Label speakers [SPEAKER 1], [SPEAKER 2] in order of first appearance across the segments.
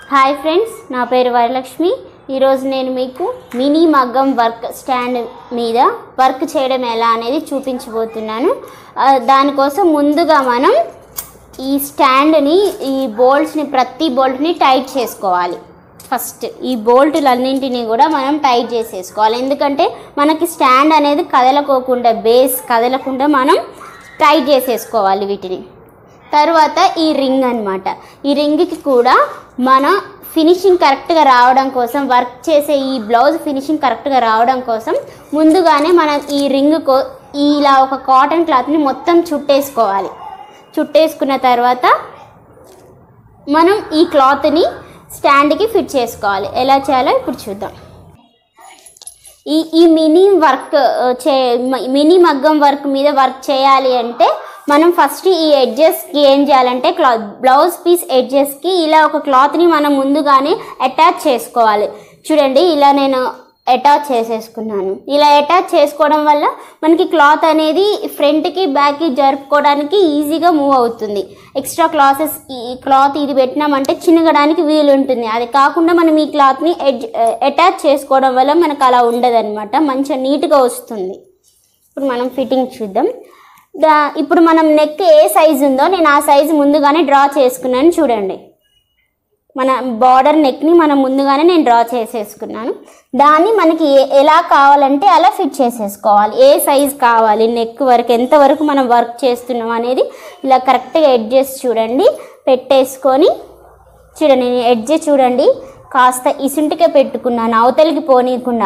[SPEAKER 1] Hi friends నా పేరు వరలక్ష్మి ఈరోజు నేను మీకు మినీ మగ్గం వర్క్ స్టాండ్ మీద వర్క్ చేయడం ఎలా అనేది చూపించబోతున్నాను ఆ, దానికోసం ముందుగా మనం ఈ స్టాండ్ని ఈ బోల్ట్స్ని ప్రతి బోల్ట్ని టైట్ చేసుకోవాలి ఫస్ట్ ఈ బోల్టులన్నింటినీ కూడా మనం టైట్ చేసేసుకోవాలి ఎందుకంటే మనకి స్టాండ్ అనేది కదలకోకుండా బేస్ కదలకుండా మనం టైట్ చేసేసుకోవాలి వీటిని తర్వాత ఈ రింగ్ అన్నమాట ఈ రింగ్కి కూడా మన ఫినిషింగ్ కరెక్ట్గా రావడం కోసం వర్క్ చేసే ఈ బ్లౌజ్ ఫినిషింగ్ కరెక్ట్గా రావడం కోసం ముందుగానే మనం ఈ రింగ్ కో ఇలా ఒక కాటన్ క్లాత్ని మొత్తం చుట్టేసుకోవాలి చుట్టేసుకున్న తర్వాత మనం ఈ క్లాత్ని స్టాండ్కి ఫిట్ చేసుకోవాలి ఎలా చేయాలో ఇప్పుడు చూద్దాం ఈ ఈ మినీ వర్క్ ఆ, చే మ- మినీ మగ్గం వర్క్ మీద వర్క్ చేయాలి అంటే మనం ఫస్ట్ ఈ ఎడ్జెస్కి ఏం చేయాలంటే క్లాత్ బ్లౌజ్ పీస్ ఎడ్జెస్కి ఇలా ఒక క్లాత్ని మనం ముందుగానే అటాచ్ చేసుకోవాలి చూడండి ఇలా నేను అటాచ్ చేసేసుకున్నాను ఇలా అటాచ్ చేసుకోవడం వల్ల మనకి క్లాత్ అనేది ఫ్రంట్కి బ్యాక్కి జరుపుకోవడానికి ఈజీగా మూవ్ అవుతుంది ఎక్స్ట్రా క్లాసెస్ ఈ క్లాత్ ఇది పెట్టినామంటే చిన్నగడానికి వీలు ఉంటుంది అది కాకుండా మనం ఈ క్లాత్ని ఎడ్జ్ అటాచ్ చేసుకోవడం వల్ల మనకు అలా ఉండదన్నమాట మంచిగా నీట్గా వస్తుంది ఇప్పుడు మనం ఫిట్టింగ్ చూద్దాం దా ఇప్పుడు మనం నెక్ ఏ సైజు ఉందో నేను ఆ సైజు ముందుగానే డ్రా చేసుకున్నాను చూడండి మన బార్డర్ నెక్ని మనం ముందుగానే నేను డ్రా చేసేసుకున్నాను దాన్ని మనకి ఏ- ఎలా కావాలంటే అలా ఫిట్ చేసేసుకోవాలి ఏ సైజ్ కావాలి నెక్ వరకు ఎంతవరకు మనం వర్క్ చేస్తున్నాం అనేది ఇలా కరెక్ట్గా ఎడ్జెస్ చూడండి పెట్టేసుకొని చూడండి నేను ఎడ్జ్ చూడండి కాస్త ఇసుంటికే పెట్టుకున్నాను అవతలికి పోనీయకుండా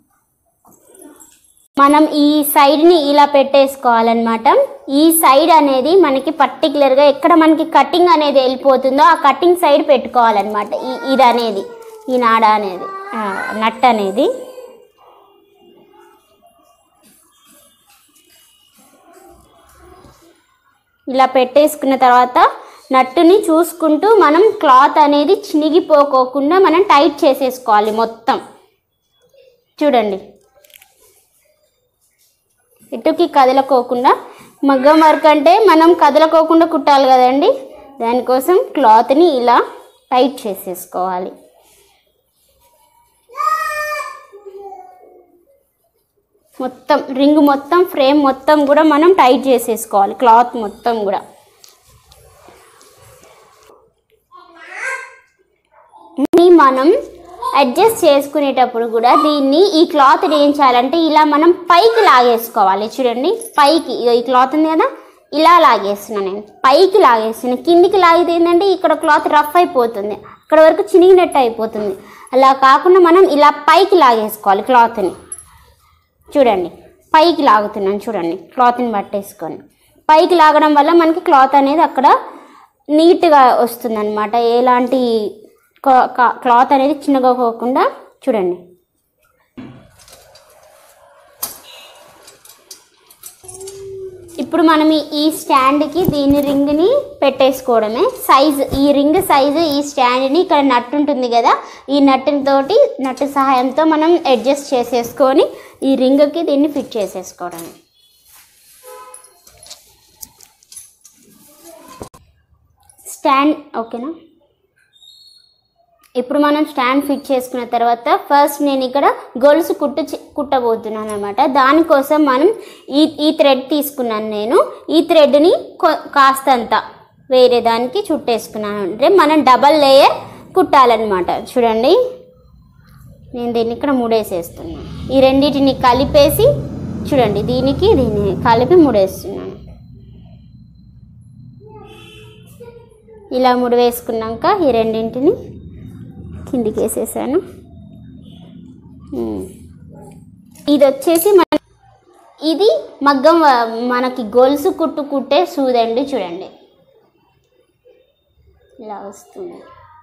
[SPEAKER 1] మనం ఈ సైడ్ని ఇలా పెట్టేసుకోవాలన్నమాట ఈ సైడ్ అనేది మనకి పర్టికులర్గా ఎక్కడ మనకి కటింగ్ అనేది వెళ్ళిపోతుందో ఆ కటింగ్ సైడ్ పెట్టుకోవాలన్నమాట ఈ ఇది అనేది ఈ నాడ అనేది ఆ, నట్ అనేది ఇలా పెట్టేసుకున్న తర్వాత నట్టుని చూసుకుంటూ మనం క్లాత్ అనేది చినిగిపోకోకుండా మనం టైట్ చేసేసుకోవాలి మొత్తం చూడండి ఇటుకి కదలకోకుండా మగ్గం వర్క్ అంటే మనం కదలకోకుండా కుట్టాలి కదండి దానికోసం క్లాత్ని ఇలా టైట్ చేసేసుకోవాలి మొత్తం రింగ్ మొత్తం ఫ్రేమ్ మొత్తం కూడా మనం టైట్ చేసేసుకోవాలి క్లాత్ మొత్తం కూడా దీన్ని మనం అడ్జస్ట్ చేసుకునేటప్పుడు కూడా దీన్ని ఈ క్లాత్ ఏం చేయాలంటే ఇలా మనం పైకి లాగేసుకోవాలి చూడండి పైకి ఇగో ఈ క్లాత్ ఉంది కదా ఇలా లాగేస్తున్నాను నేను పైకి లాగేస్తున్నాను కిందికి లాగితే ఏంటంటే ఇక్కడ క్లాత్ రఫ్ అయిపోతుంది అక్కడ వరకు చినిగినట్టు అయిపోతుంది అలా కాకుండా మనం ఇలా పైకి లాగేసుకోవాలి క్లాత్ని చూడండి పైకి లాగుతున్నాను చూడండి క్లాత్ని పట్టేసుకొని పైకి లాగడం వల్ల మనకి క్లాత్ అనేది అక్కడ నీట్గా వస్తుందన్నమాట ఎలాంటి క- క- క్లాత్ అనేది చిన్నగా పోకుండా చూడండి ఇప్పుడు మనం ఈ- ఈ స్టాండ్కి దీని రింగ్ని పెట్టేసుకోవడమే సైజు ఈ రింగ్ సైజు ఈ స్టాండ్ని ఇక్కడ నట్ ఉంటుంది కదా ఈ నట్టుని తోటి నట్టు సహాయంతో మనం అడ్జస్ట్ చేసేసుకొని ఈ రింగ్కి దీన్ని ఫిట్ చేసేసుకోవడమే స్టాండ్ ఓకేనా ఇప్పుడు మనం స్టాండ్ ఫిట్ చేసుకున్న తర్వాత ఫస్ట్ నేను ఇక్కడ గొలుసు కుట్టు చే- కుట్టబోతున్నాను అనమాట దానికోసం మనం ఈ ఈ థ్రెడ్ తీసుకున్నాను నేను ఈ థ్రెడ్ని కొ- కాస్తంత వేరే దానికి చుట్టేసుకున్నాను అంటే మనం డబల్ లేయర్ కుట్టాలన్నమాట చూడండి నేను దీన్ని ఇక్కడ ముడేసేస్తున్నాను ఈ రెండింటిని కలిపేసి చూడండి దీనికి దీన్ని కలిపి ముడేస్తున్నాను ఇలా ముడి వేసుకున్నాక ఈ రెండింటిని కిందికి వేసేసాను ఉమ్. ఇది వచ్చేసి మన ఇది మగ్గం వ- మనకి గొలుసు కుట్టు కుట్టే సూదండి చూడండి ఇలా వస్తుంది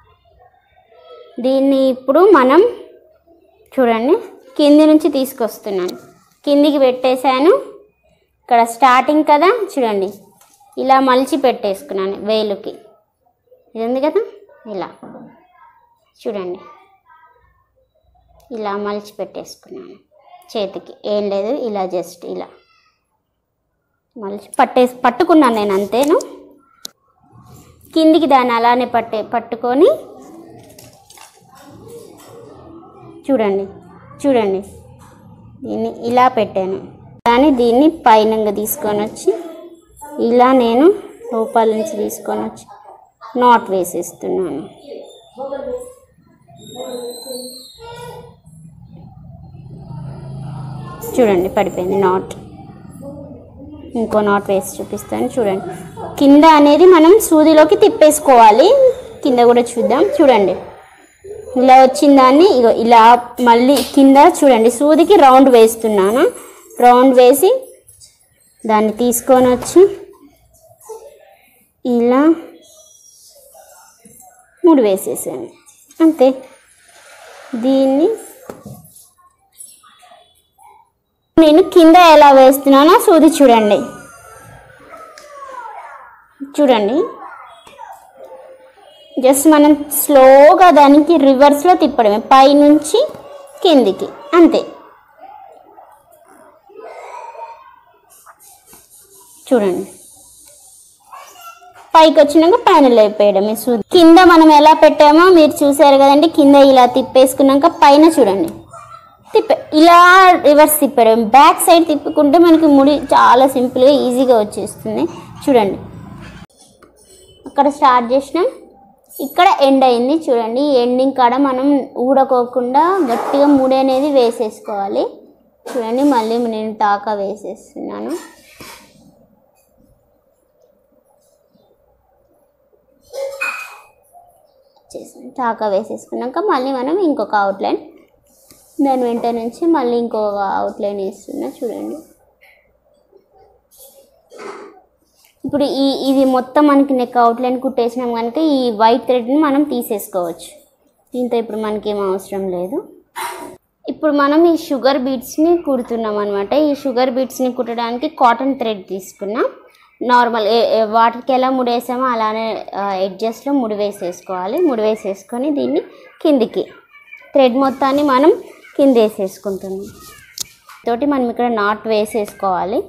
[SPEAKER 1] దీన్ని ఇప్పుడు మనం చూడండి కింది నుంచి తీసుకొస్తున్నాను కిందికి పెట్టేశాను ఇక్కడ స్టార్టింగ్ కదా చూడండి ఇలా మలిచి పెట్టేసుకున్నాను వేలుకి ఇది ఉంది కదా ఇలా చూడండి ఇలా మలిచి పెట్టేసుకున్నాను చేతికి ఏం లేదు ఇలా జస్ట్ ఇలా మలిచి పట్టేసి పట్టుకున్నాను నేను అంతేను కిందికి దాన్ని అలానే పట్టే పట్టుకొని చూడండి చూడండి దీన్ని ఇలా పెట్టాను కానీ దీన్ని పైనంగా తీసుకొని వచ్చి ఇలా నేను లోపల నుంచి తీసుకొని వచ్చి నాట్ వేసేస్తున్నాను చూడండి పడిపోయింది నాట్ ఇంకో నాట్ వేసి చూపిస్తాను చూడండి కింద అనేది మనం సూదిలోకి తిప్పేసుకోవాలి కింద కూడా చూద్దాం చూడండి ఇలా వచ్చిన దాన్ని ఇగో ఇలా మళ్ళీ కింద చూడండి సూదికి రౌండ్ వేస్తున్నాను రౌండ్ వేసి దాన్ని తీసుకొని వచ్చి ఇలా మూడు వేసేసాను అంతే దీన్ని నేను కింద ఎలా వేస్తున్నానో సూది చూడండి చూడండి జస్ట్ మనం స్లోగా దానికి రివర్స్లో తిప్పడమే పైనుంచి కిందికి అంతే చూడండి పైకి వచ్చినాక పైన లేపేయడమే సూది కింద మనం ఎలా పెట్టామో మీరు చూసారు కదండి కింద ఇలా తిప్పేసుకున్నాక పైన చూడండి తిప్పే ఇలా రివర్స్ తిప్పడం బ్యాక్ సైడ్ తిప్పుకుంటే మనకి ముడి చాలా సింపుల్గా ఈజీగా వచ్చేస్తుంది చూడండి అక్కడ స్టార్ట్ చేసినాం ఇక్కడ ఎండ్ అయింది చూడండి ఈ ఎండింగ్ కాడ మనం ఊడకోకుండా గట్టిగా ముడి అనేది వేసేసుకోవాలి చూడండి మళ్ళీ నేను టాకా వేసేస్తున్నాను చేసాను టాకా వేసేసుకున్నాక మళ్ళీ మనం ఇంకొక అవుట్లైన్ దాని వెంట నుంచి మళ్ళీ ఇంకొక అవుట్లైన్ వేస్తున్నా చూడండి ఇప్పుడు ఈ ఇది మొత్తం మనకి నెక్ అవుట్లైన్ కుట్టేసినాం కనుక ఈ వైట్ థ్రెడ్ని మనం తీసేసుకోవచ్చు దీంతో ఇప్పుడు మనకేం అవసరం లేదు ఇప్పుడు మనం ఈ షుగర్ బీట్స్ని కుడుతున్నాం అనమాట ఈ షుగర్ బీట్స్ని కుట్టడానికి కాటన్ థ్రెడ్ తీసుకున్నాం నార్మల్ ఏ- ఏ- వాటికి ఎలా ముడేసామో అలానే ఎడ్జస్ట్లో ముడి వేసేసుకోవాలి ముడి వేసేసుకొని దీన్ని కిందికి థ్రెడ్ మొత్తాన్ని మనం కింద వేసేసుకుంటున్నాం తోటి మనం ఇక్కడ నాట్ వేసేసుకోవాలి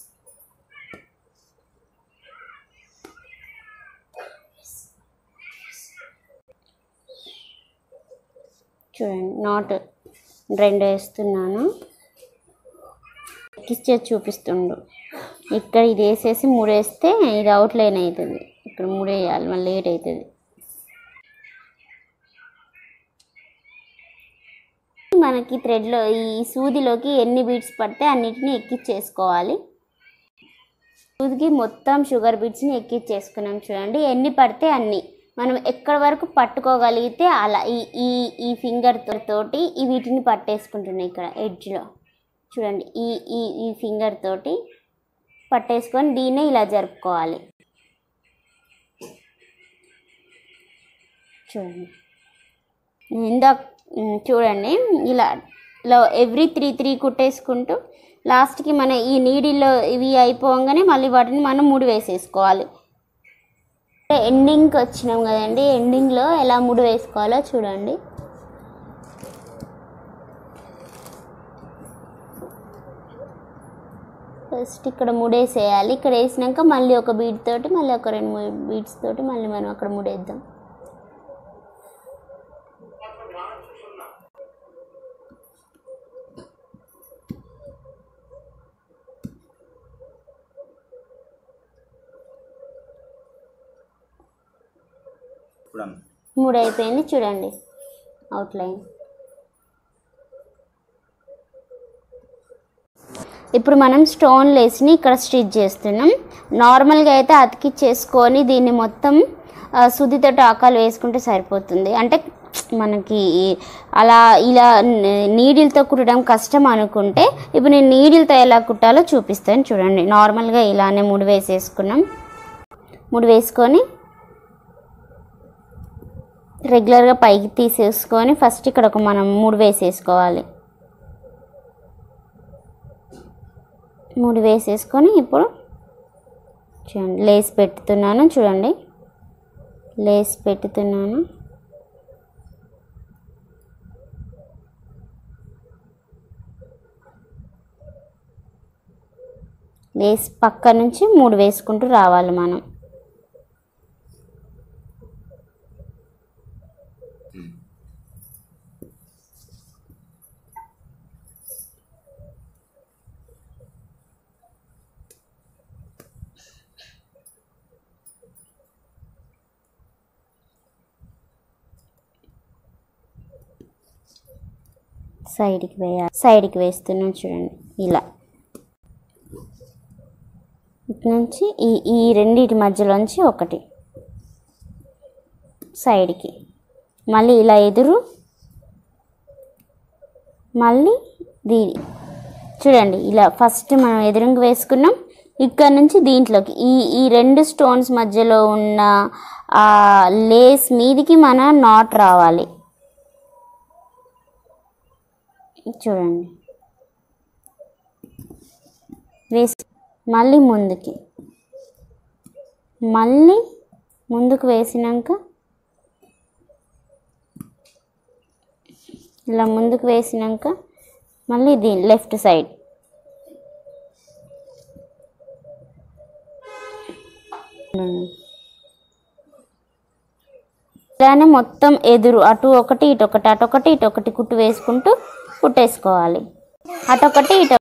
[SPEAKER 1] చూడండి నాట్ రెండు వేస్తున్నాను ఎక్కిచ్చే చూపిస్తుండు ఇక్కడ ఇది వేసేసి మూడేస్తే ఇది అవుట్లైన్ అవుతుంది ఇక్కడ మూడేయాలి మళ్ళీ లేట్ అవుతుంది మనకి థ్రెడ్లో ఈ సూదిలోకి ఎన్ని బీట్స్ పడితే అన్నిటిని ఎక్కిచ్చేసుకోవాలి సూదికి మొత్తం షుగర్ బీట్స్ని ఎక్కిచ్చేసుకున్నాం చూడండి ఎన్ని పడితే అన్ని మనం ఎక్కడి వరకు పట్టుకోగలిగితే అలా ఈ ఈ ఈ ఫింగర్ తోటి ఈ వీటిని పట్టేసుకుంటున్నాయి ఇక్కడ ఎడ్జ్లో చూడండి ఈ ఈ ఈ ఫింగర్ తోటి పట్టేసుకొని దీన్నే ఇలా జరుపుకోవాలి చూడండి ఇందాక ఉమ్, చూడండి ఇలా ఇలా ఎవ్రీ త్రీ త్రీ కుట్టేసుకుంటూ లాస్ట్కి మన ఈ నీడిలో ఇవి అయిపోగానే మళ్ళీ వాటిని మనం ముడి వేసేసుకోవాలి ఎండింగ్కి వచ్చినాం కదండి ఎండింగ్లో ఎలా ముడి వేసుకోవాలో చూడండి ఫస్ట్ ఇక్కడ ముడేసేయాలి ఇక్కడ వేసినాక మళ్ళీ ఒక బీడ్ తోటి మళ్ళీ ఒక రెండు మూడు బీడ్స్ తోటి మళ్ళీ మనం అక్కడ ముడేద్దాం
[SPEAKER 2] ఇప్పుడు అన్న
[SPEAKER 1] మూడు అయిపోయింది చూడండి అవుట్లైన్ ఇప్పుడు మనం స్టోన్ లేస్ని ఇక్కడ స్టిచ్ చేస్తున్నాం నార్మల్గా అయితే అతికిచ్చేసుకొని దీన్ని మొత్తం ఆ, సుదితో టాకాలు వేసుకుంటే సరిపోతుంది అంటే మనకి అలా ఇలా నీడిల్తో కుట్టడం కష్టం అనుకుంటే ఇప్పుడు నేను నీడిల్తో ఎలా కుట్టాలో చూపిస్తాను చూడండి నార్మల్గా ఇలానే ముడి వేసేసుకున్నాం ముడి వేసుకొని రెగ్యులర్గా పైకి తీసేసుకొని ఫస్ట్ ఇక్కడ ఒక మనం మూడు వేసేసుకోవాలి మూడు వేసేసుకొని ఇప్పుడు చూడండి లేస్ పెట్టుతున్నాను చూడండి లేస్ పెట్టుతున్నాను లేస్ పక్క నుంచి మూడు వేసుకుంటూ రావాలి మనం సైడ్కి వేయాలి సైడ్కి వేస్తున్నాం చూడండి ఇలా ఇటు నుంచి ఈ ఈ రెండింటి మధ్యలోంచి ఒకటి సైడ్కి మళ్ళీ ఇలా ఎదురు మళ్ళీ దీని చూడండి ఇలా ఫస్ట్ మనం ఎదురుంగి వేసుకున్నాం ఇక్కడ నుంచి దీంట్లోకి ఈ ఈ రెండు స్టోన్స్ మధ్యలో ఉన్న ఆ లేస్ మీదికి మన నాట్ రావాలి చూడండి వేసి మళ్ళీ ముందుకి మళ్ళీ ముందుకు వేసినాక ఇలా ముందుకు వేసినాక మళ్ళీ దీని లెఫ్ట్ సైడ్ ఇలానే మొత్తం ఎదురు అటు ఒకటి ఇటు ఒకటి అటు ఒకటి ఇటు ఒకటి కుట్టు వేసుకుంటూ కుట్టేసుకోవాలి అటొకటి ఇటు